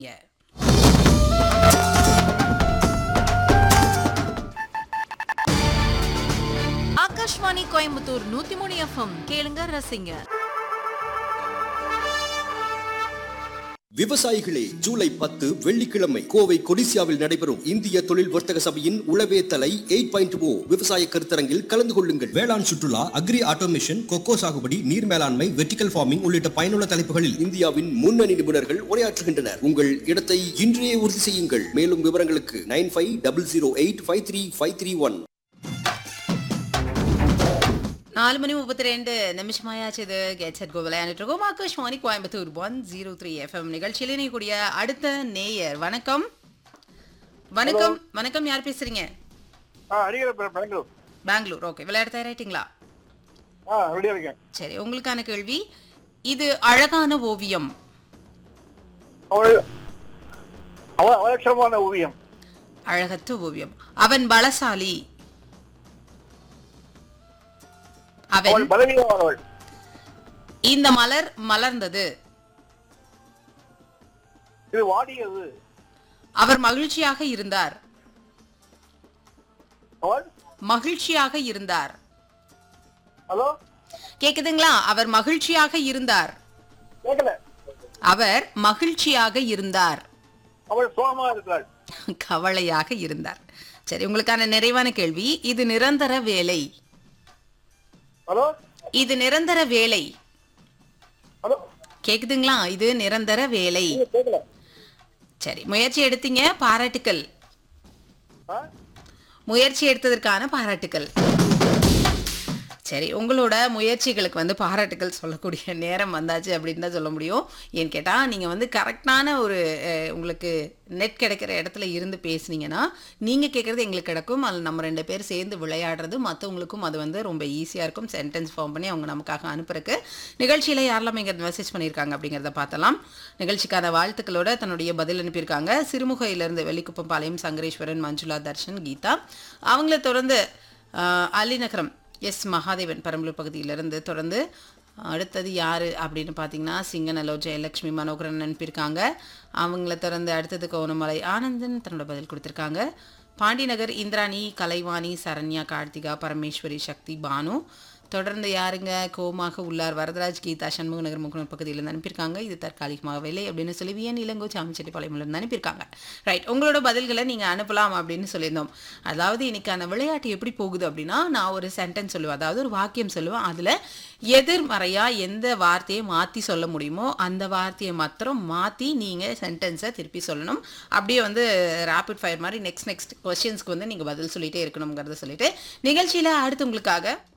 Yeah. Akashvani Coimbatore நூத்தி மூணு FM கேளுங்க ரசிங்க விவசாயிகளே ஜூலை பத்து வெள்ளிக்கிழமை கோவை கொடிசியாவில் நடைபெறும் இந்திய தொழில் வர்த்தக சபையின் உளவே தலை எயிட் பாயிண்ட் ஓ விவசாய கருத்தரங்கில் கலந்து கொள்ளுங்கள் வேளாண் சுற்றுலா அக்ரி ஆட்டோமேஷன் கொக்கோ சாகுபடி நீர் மேலாண்மை வெர்டிகல் ஃபார்மிங் உள்ளிட்ட பயனுள்ள தலைப்புகளில் இந்தியாவின் முன்னணி நிபுணர்கள் உரையாற்றுகின்றனர் உங்கள் இடத்தை இன்றையே உறுதி செய்யுங்கள் மேலும் விவரங்களுக்கு nine five double zero eight five three five three one நாலு மணி முப்பத்தி ரெண்டு நிமிஷமாயாச்சு இது கெட் செட் கோ விளையாண்டுட்டு இருக்கோம் Akashvani Coimbatore one zero three FM நிகழ்ச்சியில இணையக்கூடிய அடுத்த நேயர் வணக்கம் வணக்கம் வணக்கம் யார் பேசுறீங்க ஆ அடிக்கிற பெங்களூர் பெங்களூர் ஓகே விளையாட தயாராயிட்டீங்களா ஆ ரெடியாக இருக்கேன் சரி உங்களுக்கான கேள்வி இது அழகான ஓவியம் அவள் அவள் அவலட்சணமான ஓவியம் அழகற்ற ஓவியம் அவன் பலசாலி அவன் அவள் பலவீனமானவள் இந்த மலர் மலர்ந்தது இது வாடியது அவர் மகிழ்ச்சியாக இருந்தார் அவள் மகிழ்ச்சியாக இருந்தார் ஹலோ கேக்குதுங்களா அவர் மகிழ்ச்சியாக இருந்தார் கேட்கல அவர் மகிழ்ச்சியாக இருந்தார் அவள் சோகமா இருக்கிறாள் கவலையாக இருந்தார் சரி உங்களுக்கான நிறைவான கேள்வி இது நிரந்தர வேலை ஹலோ இது நிரந்தர வேலை ஹலோ கேக்குதுங்களா இது நிரந்தர வேலை கேட்கல சரி முயற்சி எடுத்தீங்க பாராட்டுக்கள் ஆ முயற்சி எடுத்ததற்கான பாராட்டுக்கள் சரி உங்களோட முயற்சிகளுக்கு வந்து பாராட்டுக்கள் சொல்லக்கூடிய நேரம் வந்தாச்சு அப்படின்னு தான் சொல்ல முடியும் ஏன்னு கேட்டால் நீங்கள் வந்து கரெக்டான ஒரு அஹ், உங்களுக்கு நெட் கிடைக்கிற இடத்துல இருந்து பேசுனீங்கன்னா நீங்கள் கேட்குறது எங்களுக்கு கிடைக்கும் அதில் நம்ம ரெண்டு பேர் சேர்ந்து விளையாடுறது மற்றவங்களுக்கும் அது வந்து ரொம்ப ஈஸியாக இருக்கும் சென்டென்ஸ் ஃபார்ம் பண்ணி அவங்க நமக்காக அனுப்புறக்கு நிகழ்ச்சியில் யாரெல்லாம் இங்கே மெசேஜ் பண்ணியிருக்காங்க அப்படிங்கிறத பார்த்தலாம் நிகழ்ச்சிக்கான வாழ்த்துக்களோட தன்னுடைய பதில் அனுப்பியிருக்காங்க சிறுமுகையிலிருந்து வெள்ளிக்குப்பம் பாளையம் சங்கரேஸ்வரன் மஞ்சுளா தர்ஷன் கீதா அவங்கள தொடர்ந்து ஆஹ், அலிநகரம் எஸ் மகாதேவன் பெரம்பலூர் பகுதியிலிருந்து தொடர்ந்து அடுத்தது யார் அப்படின்னு பார்த்தீங்கன்னா சிங்கநல்லோ ஜெயலட்சுமி மனோகரன் அனுப்பியிருக்காங்க அவங்கள தொடர்ந்து அடுத்தது கோணமலை ஆனந்தன் தன்னோட பதில் கொடுத்துருக்காங்க பாண்டிநகர் இந்திராணி கலைவாணி சரண்யா கார்த்திகா பரமேஸ்வரி சக்தி பானு தொடர்ந்து யாருங்க கோமாக உள்ளார் வரதராஜ் கீதா சண்முக நகர் முகநூர் பகுதியிலேருந்து அனுப்பியிருக்காங்க இது தற்காலிகமாக வேலை அப்படின்னு சொல்லி வியன் இளங்கோ சாமிச்செட்டிப்பாளையம்லேருந்து அனுப்பியிருக்காங்க ரைட் உங்களோட பதில்களை நீங்கள் அனுப்பலாம் அப்படின்னு சொல்லியிருந்தோம் அதாவது இன்னைக்கான விளையாட்டு எப்படி போகுது அப்படின்னா நான் ஒரு சென்டென்ஸ் சொல்லுவேன் அதாவது ஒரு வாக்கியம் சொல்லுவேன் அதில் எதிர்மறையாக எந்த வார்த்தையை மாற்றி சொல்ல முடியுமோ அந்த வார்த்தையை மாத்திரம் மாற்றி நீங்கள் சென்டென்ஸை திருப்பி சொல்லணும் அப்படியே வந்து ரேபிட் ஃபயர் மாதிரி நெக்ஸ்ட் நெக்ஸ்ட் கொஸ்டின்ஸ்க்கு வந்து நீங்கள் பதில் சொல்லிட்டே இருக்கணுங்கிறத சொல்லிட்டு நிகழ்ச்சியில் அடுத்து உங்களுக்காக